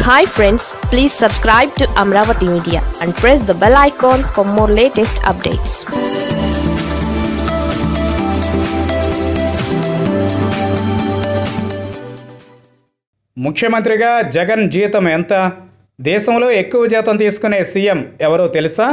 hi friends please subscribe to Amaravati media and press the bell icon for more latest updates ముఖ్యమంత్రిగా జగన్ జీతం ఎంత దేశంలో ఎక్కువ జీతం తీసుకునే సీఎం ఎవరో తెలుసా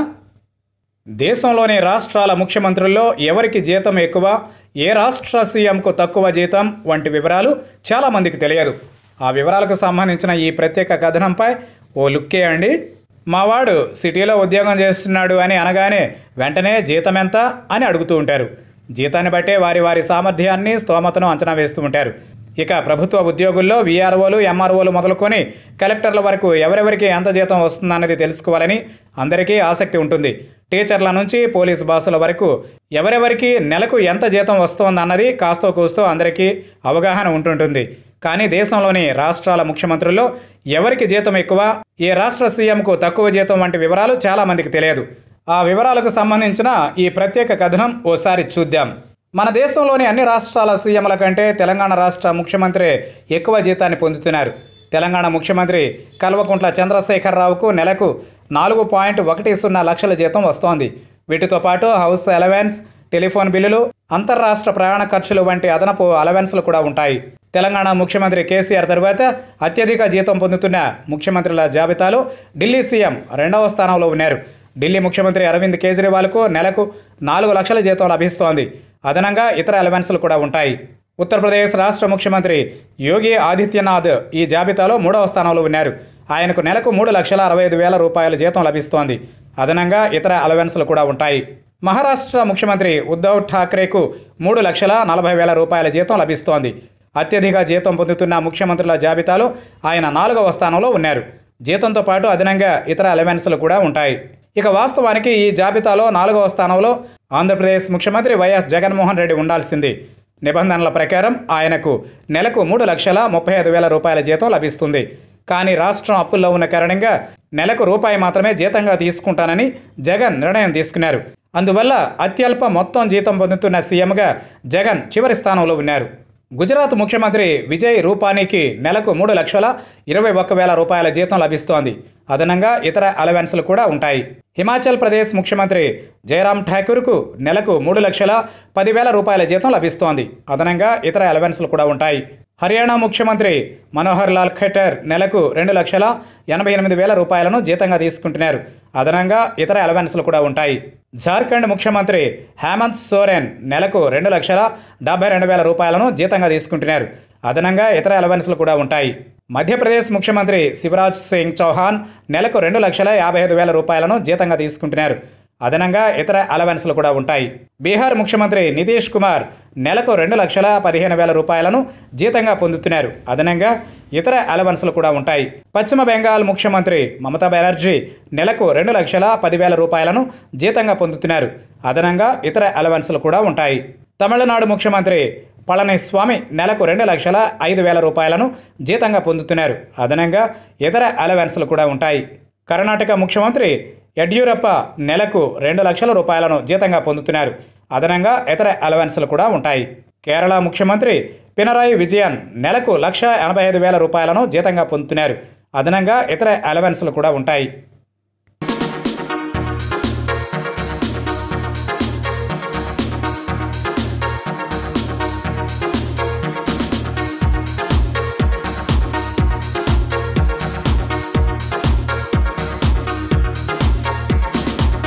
దేశంలోని రాష్ట్రాల ముఖ్యమంత్రుల్లో ఎవరికి జీతం ఎక్కువ ఏ రాష్ట్ర సీఎంకు తక్కువ జీతం వంటి వివరాలు చాలామందికి తెలియదు ఆ వివరాలకు సంబంధించిన ఈ ప్రత్యేక కథనంపై ఓ లుక్కే అండి మావాడు సిటీలో ఉద్యోగం చేస్తున్నాడు అని అనగానే వెంటనే జీతం ఎంత అని అడుగుతూ ఉంటారు జీతాన్ని బట్టే వారి వారి సామర్థ్యాన్ని స్తోమతను అంచనా వేస్తూ ఉంటారు ఇక ప్రభుత్వ ఉద్యోగుల్లో వీఆర్ఓలు ఎంఆర్ఓలు మొదలుకొని కలెక్టర్ల వరకు ఎవరెవరికి ఎంత జీతం వస్తుందన్నది తెలుసుకోవాలని అందరికీ ఆసక్తి ఉంటుంది టీచర్ల నుంచి పోలీస్ బాసుల వరకు ఎవరెవరికి నెలకు ఎంత జీతం వస్తోందన్నది కాస్తో కూస్తో అందరికీ అవగాహన ఉంటుంటుంది కానీ దేశంలోని రాష్ట్రాల ముఖ్యమంత్రుల్లో ఎవరికి జీతం ఎక్కువ ఏ రాష్ట్ర సీఎంకు తక్కువ జీతం వంటి వివరాలు చాలామందికి తెలియదు ఆ వివరాలకు సంబంధించిన ఈ ప్రత్యేక కథనం ఓసారి చూద్దాం మన దేశంలోని అన్ని రాష్ట్రాల సీఎంల కంటే తెలంగాణ రాష్ట్ర ముఖ్యమంత్రి ఎక్కువ జీతాన్ని పొందుతున్నారు తెలంగాణ ముఖ్యమంత్రి కల్వకుంట్ల చంద్రశేఖరరావుకు నెలకు నాలుగు పాయింట్ ఒకటి సున్నా లక్షల జీతం వస్తోంది వీటితో పాటు హౌస్ అలవెన్స్ టెలిఫోన్ బిల్లులు అంతర్రాష్ట్ర ప్రయాణ ఖర్చులు వంటి అదనపు అలవెన్స్లు కూడా ఉంటాయి తెలంగాణ ముఖ్యమంత్రి కేసీఆర్ తరువాత అత్యధిక జీతం పొందుతున్న ముఖ్యమంత్రుల జాబితాలో ఢిల్లీ సీఎం రెండవ స్థానంలో ఉన్నారు ఢిల్లీ ముఖ్యమంత్రి అరవింద్ కేజ్రీవాల్కు నెలకు నాలుగు లక్షల జీతం లభిస్తోంది అదనంగా ఇతర అలవెన్స్లు కూడా ఉంటాయి ఉత్తరప్రదేశ్ రాష్ట్ర ముఖ్యమంత్రి యోగి ఆదిత్యనాథ్ ఈ జాబితాలో మూడవ స్థానంలో ఉన్నారు ఆయనకు నెలకు మూడు లక్షల అరవై ఐదు వేల రూపాయల జీతం లభిస్తోంది అదనంగా ఇతర అలవెన్స్లు కూడా ఉంటాయి మహారాష్ట్ర ముఖ్యమంత్రి ఉద్ధవ్ ఠాక్రేకు మూడు లక్షల నలభై వేల రూపాయల జీతం లభిస్తోంది అత్యధిక జీతం పొందుతున్న ముఖ్యమంత్రుల జాబితాలో ఆయన నాలుగవ స్థానంలో ఉన్నారు జీతంతో పాటు అదనంగా ఇతర అలవెన్స్లు కూడా ఉంటాయి ఇక వాస్తవానికి ఈ జాబితాలో నాలుగవ స్థానంలో ఆంధ్రప్రదేశ్ ముఖ్యమంత్రి వైఎస్ జగన్మోహన్ రెడ్డి ఉండాల్సింది నిబంధనల ప్రకారం ఆయనకు నెలకు మూడు లక్షల ముప్పై ఐదు వేల రూపాయల జీతం లభిస్తుంది కానీ రాష్ట్రం అప్పుల్లో ఉన్న కారణంగా నెలకు రూపాయి మాత్రమే జీతంగా తీసుకుంటానని జగన్ నిర్ణయం తీసుకున్నారు అందువల్ల అత్యల్ప మొత్తం జీతం పొందుతున్న సీఎంగా జగన్ చివరి స్థానంలో ఉన్నారు గుజరాత్ ముఖ్యమంత్రి విజయ్ రూపానీకి నెలకు మూడు లక్షల ఇరవై ఒక్క వేల రూపాయల జీతం లభిస్తోంది అదనంగా ఇతర అలవెన్స్లు కూడా ఉంటాయి హిమాచల్ ప్రదేశ్ ముఖ్యమంత్రి జయరాం ఠాకూర్కు నెలకు మూడు లక్షల పదివేల రూపాయల జీతం లభిస్తోంది అదనంగా ఇతర అలవెన్స్లు కూడా ఉంటాయి హర్యానా ముఖ్యమంత్రి మనోహర్ లాల్ ఖట్టర్ నెలకు రెండు లక్షల ఎనభై ఎనిమిది వేల రూపాయలను జీతంగా తీసుకుంటున్నారు అదనంగా ఇతర అలవెన్స్లు కూడా ఉంటాయి జార్ఖండ్ ముఖ్యమంత్రి హేమంత్ సోరెన్ నెలకు రెండు లక్షల డెబ్బై రెండు వేల రూపాయలను జీతంగా తీసుకుంటున్నారు అదనంగా ఇతర అలవెన్స్లు కూడా ఉంటాయి మధ్యప్రదేశ్ ముఖ్యమంత్రి శివరాజ్ సింగ్ చౌహాన్ నెలకు రెండు లక్షల యాభై ఐదు వేల రూపాయలను జీతంగా తీసుకుంటున్నారు అదనంగా ఇతర అలవెన్స్లు కూడా ఉంటాయి బీహార్ ముఖ్యమంత్రి నితీష్ కుమార్ నెలకు రెండు లక్షల పదిహేను వేల రూపాయలను జీతంగా పొందుతున్నారు అదనంగా ఇతర అలవెన్స్లు కూడా ఉంటాయి పశ్చిమ బెంగాల్ ముఖ్యమంత్రి మమతా బెనర్జీ నెలకు రెండు లక్షల పదివేల రూపాయలను జీతంగా పొందుతున్నారు అదనంగా ఇతర అలవెన్స్లు కూడా ఉంటాయి తమిళనాడు ముఖ్యమంత్రి పళనిస్వామి నెలకు రెండు లక్షల ఐదు వేల రూపాయలను జీతంగా పొందుతున్నారు అదనంగా ఇతర అలవెన్స్లు కూడా ఉంటాయి కర్ణాటక ముఖ్యమంత్రి యడ్యూరప్ప నెలకు రెండు లక్షల రూపాయలను జీతంగా పొందుతున్నారు అదనంగా ఇతర అలవెన్స్లు కూడా ఉంటాయి కేరళ ముఖ్యమంత్రి పినరాయి విజయన్ నెలకు లక్ష ఎనభై ఐదు వేల రూపాయలను జీతంగా పొందుతున్నారు అదనంగా ఇతర అలవెన్స్లు కూడా ఉంటాయి